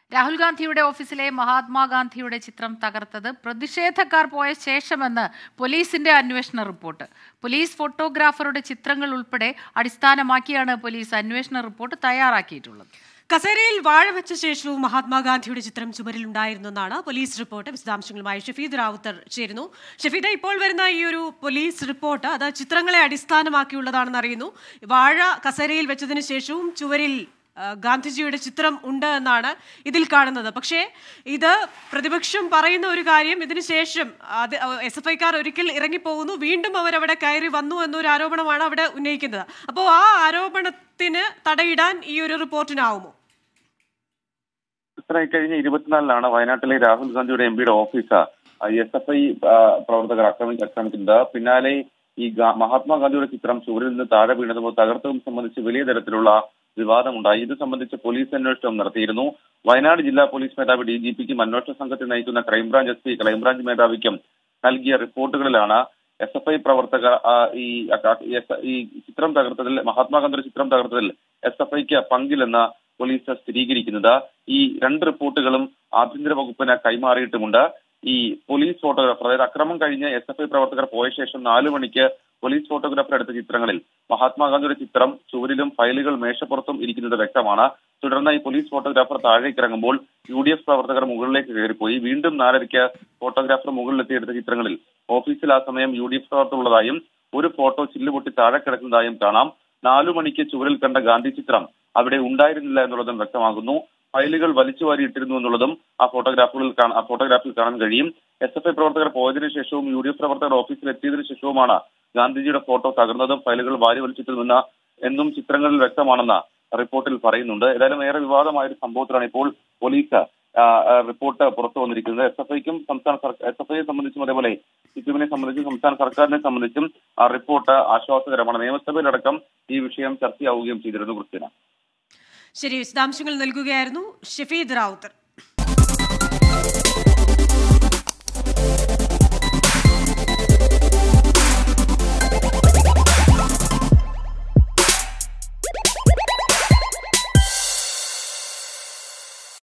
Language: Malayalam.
രാഹുൽ ഗാന്ധിയുടെ ഓഫീസിലെ മഹാത്മാഗാന്ധിയുടെ ചിത്രം തകർത്തത് പ്രതിഷേധക്കാർ പോയ ശേഷമെന്ന് പോലീസിന്റെ അന്വേഷണ റിപ്പോർട്ട് പോലീസ് ഫോട്ടോഗ്രാഫറുടെ ചിത്രങ്ങൾ ഉൾപ്പെടെ അടിസ്ഥാനമാക്കിയാണ് പോലീസ് അന്വേഷണ റിപ്പോർട്ട് തയ്യാറാക്കിയിട്ടുള്ളത് കസേരയിൽ വാഴ വെച്ച ശേഷവും മഹാത്മാഗാന്ധിയുടെ ചിത്രം ചുമരിൽ ഉണ്ടായിരുന്നെന്നാണ് പോലീസ് റിപ്പോർട്ട് വിശദാംശങ്ങളുമായി ഷഫീദ് റാവുത്തർ ചേരുന്നു ഷഫീദ ഇപ്പോൾ വരുന്ന ഈ ഒരു പോലീസ് റിപ്പോർട്ട് അത് ചിത്രങ്ങളെ അടിസ്ഥാനമാക്കിയുള്ളതാണെന്ന് അറിയുന്നു വാഴ കസേരയിൽ വെച്ചതിന് ശേഷവും ചുവരിൽ ആ, ഗാന്ധിജിയുടെ ചിത്രം ഉണ്ട് എന്നാണ് ഇതിൽ കാണുന്നത് പക്ഷേ ഇത് പ്രതിപക്ഷം പറയുന്ന ഒരു കാര്യം ഇതിന് ശേഷം അത് എസ് എഫ് ഐക്കാർ ഒരിക്കൽ ഇറങ്ങിപ്പോകുന്നു വീണ്ടും അവരവിടെ കയറി വന്നു എന്നൊരു ആരോപണമാണ് അവിടെ ഉന്നയിക്കുന്നത് അപ്പോൾ ആ ആരോപണത്തിന് തടയിടാൻ ഈ ഒരു റിപ്പോർട്ടിനാവുമോ ഇത്ര കഴിഞ്ഞ ഇരുപത്തിനാലിനാണ് വയനാട്ടിലെ രാഹുൽ ഗാന്ധിയുടെ എം പിയുടെ ഓഫീസ് എസ് എഫ് ഐ പ്രവർത്തകർ ആക്രമി ആക്രമിക്കുന്നത് പിന്നാലെ ഈ ഗാ- മഹാത്മാഗാന്ധിയുടെ ചിത്രം ചുവരിൽ നിന്ന് താഴെ വീണതും തകർത്തതും സംബന്ധിച്ച് വലിയ തരത്തിലുള്ള വിവാദമുണ്ടായി ഇത് സംബന്ധിച്ച് പോലീസ് അന്വേഷണം നടത്തിയിരുന്നു വയനാട് ജില്ലാ പോലീസ് മേധാവി ഡി ജി പിക്കും അന്വേഷണ സംഘത്തെ നയിക്കുന്ന ക്രൈംബ്രാഞ്ച് എസ് പി ക്രൈംബ്രാഞ്ച് മേധാവിക്കും നൽകിയ റിപ്പോർട്ടുകളിലാണ് എസ് എഫ് ഐ പ്രവർത്തകർ ആ, ഈ അക- എസ്- ഈ ചിത്രം തകർത്തതിൽ മഹാത്മാഗാന്ധിയുടെ ചിത്രം തകർത്തതിൽ എസ് എഫ് ഐക്ക് പങ്കില്ലെന്ന് പോലീസ് സ്ഥിരീകരിക്കുന്നത് ഈ രണ്ട് റിപ്പോർട്ടുകളും ആഭ്യന്തര വകുപ്പിന് കൈമാറിയിട്ടുമുണ്ട് ഈ പോലീസ് ഫോട്ടോഗ്രാഫർ അതായത് അക്രമം കഴിഞ്ഞ് എസ് എഫ് ഐ പ്രവർത്തകർ പോയ ശേഷം നാലു മണിക്ക് പോലീസ് ഫോട്ടോഗ്രാഫർ എടുത്ത ചിത്രങ്ങളിൽ മഹാത്മാഗാന്ധിയുടെ ചിത്രം ചുവരിലും ഫയലുകൾ മേശപ്പുറത്തും ഇരിക്കുന്നത് വ്യക്തമാണ് തുടർന്ന് ഈ പോലീസ് ഫോട്ടോഗ്രാഫർ താഴേക്ക് ഇറങ്ങുമ്പോൾ യു ഡി എഫ് പ്രവർത്തകർ മുകളിലേക്ക് കയറിപ്പോയി വീണ്ടും നാലരയ്ക്ക് ഫോട്ടോഗ്രാഫർ മുകളിലെത്തി എടുത്ത ചിത്രങ്ങളിൽ ഓഫീസിൽ ആ സമയം യു ഡി എഫ് പ്രവർത്തകർ ഉള്ളതായും ഒരു ഫോട്ടോ ചില്ലുപൊട്ടി താഴെ കിടക്കുന്നതായും കാണാം നാലു മണിക്ക് ചുവരിൽ കണ്ട ഗാന്ധി ചിത്രം അവിടെ ഉണ്ടായിരുന്നില്ല എന്നുള്ളതും വ്യക്തമാകുന്നു ഫയലുകൾ വലിച്ചു വാരിയിട്ടിരുന്നു എന്നുള്ളതും ആ ഫോട്ടോഗ്രാഫുകളിൽ കാണാൻ ആ ഫോട്ടോഗ്രാഫിൽ കാണാൻ കഴിയും എസ് എഫ് ഐ പ്രവർത്തകർ പോയതിനു ശേഷവും യു ഡി എഫ് പ്രവർത്തകർ ഓഫീസിൽ എത്തിയതിനു ശേഷവുമാണ് ഗാന്ധിജിയുടെ ഫോട്ടോ തകർന്നതും ഫയലുകൾ വാരി വലിച്ചിട്ടിരുന്ന എന്നും ചിത്രങ്ങളിൽ വ്യക്തമാണെന്ന് റിപ്പോർട്ടിൽ പറയുന്നുണ്ട് ഏതായാലും ഏറെ വിവാദമായ ഒരു സംഭവത്തിലാണ് ഇപ്പോൾ പോലീസ് ആ, ആ, റിപ്പോർട്ട് പുറത്തു വന്നിരിക്കുന്നത് എസ് എഫ് ഐക്കും സംസ്ഥാന സർക്കാർ എസ് എഫ് ഐയെ സംബന്ധിച്ചും അതേപോലെ സിപിഎമ്മിനെ സംബന്ധിച്ചും സംസ്ഥാന സർക്കാരിനെ സംബന്ധിച്ചും ആ റിപ്പോർട്ട് ആശ്വാസകരമാണ് നിയമസഭയിലടക്കം ഈ വിഷയം ചർച്ചയാവുകയും ചെയ്തിരുന്നു ക്രിസ്ത്യന ശരി വിശദാംശങ്ങൾ നൽകുകയായിരുന്നു ഷഫീദ് റാവുത്തർ